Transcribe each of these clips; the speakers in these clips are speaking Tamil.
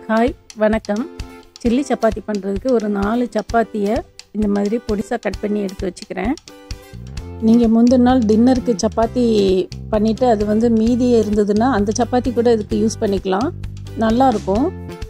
ஹாய் வணக்கம் சில்லி சப்பாத்தி பண்ணுறதுக்கு ஒரு நாலு சப்பாத்தியை இந்த மாதிரி பொடிசாக கட் பண்ணி எடுத்து வச்சுக்கிறேன் நீங்கள் முந்தின நாள் டின்னருக்கு சப்பாத்தி பண்ணிவிட்டு அது வந்து மீதி இருந்ததுன்னா அந்த சப்பாத்தி கூட இதுக்கு யூஸ் பண்ணிக்கலாம் நல்லாயிருக்கும்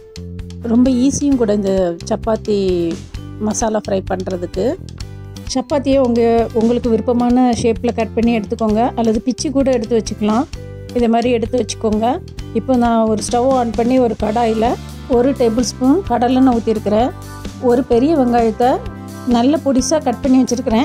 ரொம்ப ஈஸியும் கூட இந்த சப்பாத்தி மசாலா ஃப்ரை பண்ணுறதுக்கு சப்பாத்தியை உங்கள் உங்களுக்கு விருப்பமான ஷேப்பில் கட் பண்ணி எடுத்துக்கோங்க அல்லது பிச்சு கூட எடுத்து வச்சுக்கலாம் இதை மாதிரி எடுத்து வச்சுக்கோங்க இப்போ நான் ஒரு ஸ்டவ் ஆன் பண்ணி ஒரு கடாயில் ஒரு டேபிள் ஸ்பூன் கடலெண்ணெய் ஊற்றிருக்கிறேன் ஒரு பெரிய வெங்காயத்தை நல்ல பொடிசாக கட் பண்ணி வச்சுருக்கிறேன்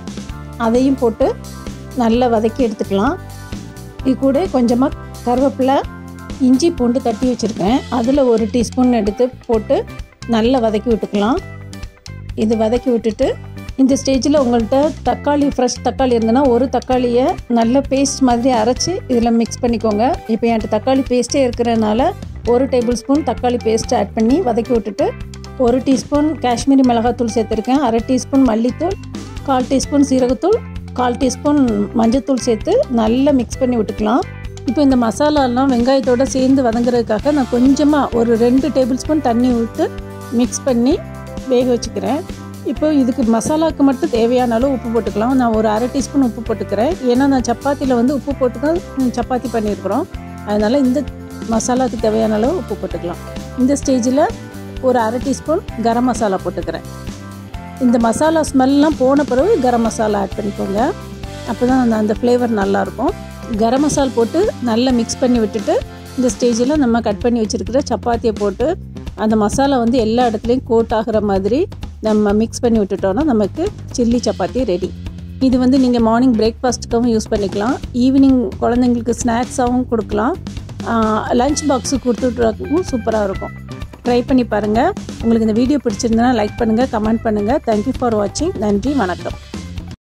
அதையும் போட்டு நல்லா வதக்கி எடுத்துக்கலாம் இது கூட கொஞ்சமாக கருவேப்பிலை இஞ்சி பூண்டு தட்டி வச்சுருக்கேன் அதில் ஒரு டீஸ்பூன் எடுத்து போட்டு நல்லா வதக்கி விட்டுக்கலாம் இது வதக்கி விட்டுட்டு இந்த ஸ்டேஜில் உங்கள்கிட்ட தக்காளி ஃப்ரெஷ் தக்காளி இருந்ததுன்னா ஒரு தக்காளியை நல்ல பேஸ்ட் மாதிரி அரைச்சி இதில் மிக்ஸ் பண்ணிக்கோங்க இப்போ என்கிட்ட தக்காளி பேஸ்ட்டே இருக்கிறனால ஒரு டேபிள் ஸ்பூன் தக்காளி பேஸ்ட் ஆட் பண்ணி வதக்கி விட்டுட்டு ஒரு டீஸ்பூன் காஷ்மீரி மிளகாத்தூள் சேர்த்துருக்கேன் அரை டீஸ்பூன் மல்லித்தூள் கால் டீஸ்பூன் சீரகத்தூள் கால் டீஸ்பூன் மஞ்சத்தூள் சேர்த்து நல்லா மிக்ஸ் பண்ணி விட்டுக்கலாம் இப்போ இந்த மசாலாலாம் வெங்காயத்தோடு சேர்ந்து வதங்குறதுக்காக நான் கொஞ்சமாக ஒரு ரெண்டு டேபிள் ஸ்பூன் தண்ணி விட்டு மிக்ஸ் பண்ணி வேக வச்சுக்கிறேன் இப்போ இதுக்கு மசாலாவுக்கு மட்டும் தேவையான அளவு உப்பு போட்டுக்கலாம் நான் ஒரு அரை டீஸ்பூன் உப்பு போட்டுக்கிறேன் ஏன்னா நான் சப்பாத்தியில் வந்து உப்பு போட்டு தான் சப்பாத்தி பண்ணியிருக்கிறோம் அதனால் இந்த மசாலாவுக்கு தேவையான அளவு உப்பு போட்டுக்கலாம் இந்த ஸ்டேஜில் ஒரு அரை டீஸ்பூன் கரம் மசாலா போட்டுக்கிறேன் இந்த மசாலா ஸ்மெல்லாம் போன பிறகு கரம் மசாலா ஆட் பண்ணிக்கோங்க அப்போ தான் அந்த அந்த ஃப்ளேவர் நல்லாயிருக்கும் கரம் மசால் போட்டு நல்லா மிக்ஸ் பண்ணி விட்டுட்டு இந்த ஸ்டேஜில் நம்ம கட் பண்ணி வச்சுருக்கிற சப்பாத்தியை போட்டு அந்த மசாலா வந்து எல்லா இடத்துலையும் கோட் ஆகிற மாதிரி நம்ம மிக்ஸ் பண்ணி விட்டுட்டோன்னா நமக்கு சில்லி சப்பாத்தி ரெடி இது வந்து நீங்கள் மார்னிங் பிரேக்ஃபாஸ்ட்டுக்காகவும் யூஸ் பண்ணிக்கலாம் ஈவினிங் குழந்தைங்களுக்கு ஸ்நாக்ஸாகவும் கொடுக்கலாம் லஞ்ச் பாக்ஸு கொடுத்துட்றதுக்கும் சூப்பராக இருக்கும் ட்ரை பண்ணி பாருங்கள் உங்களுக்கு இந்த வீடியோ பிடிச்சிருந்தனா லைக் பண்ணுங்கள் கமெண்ட் பண்ணுங்கள் தேங்க்யூ ஃபார் வாட்சிங் நன்றி வணக்கம்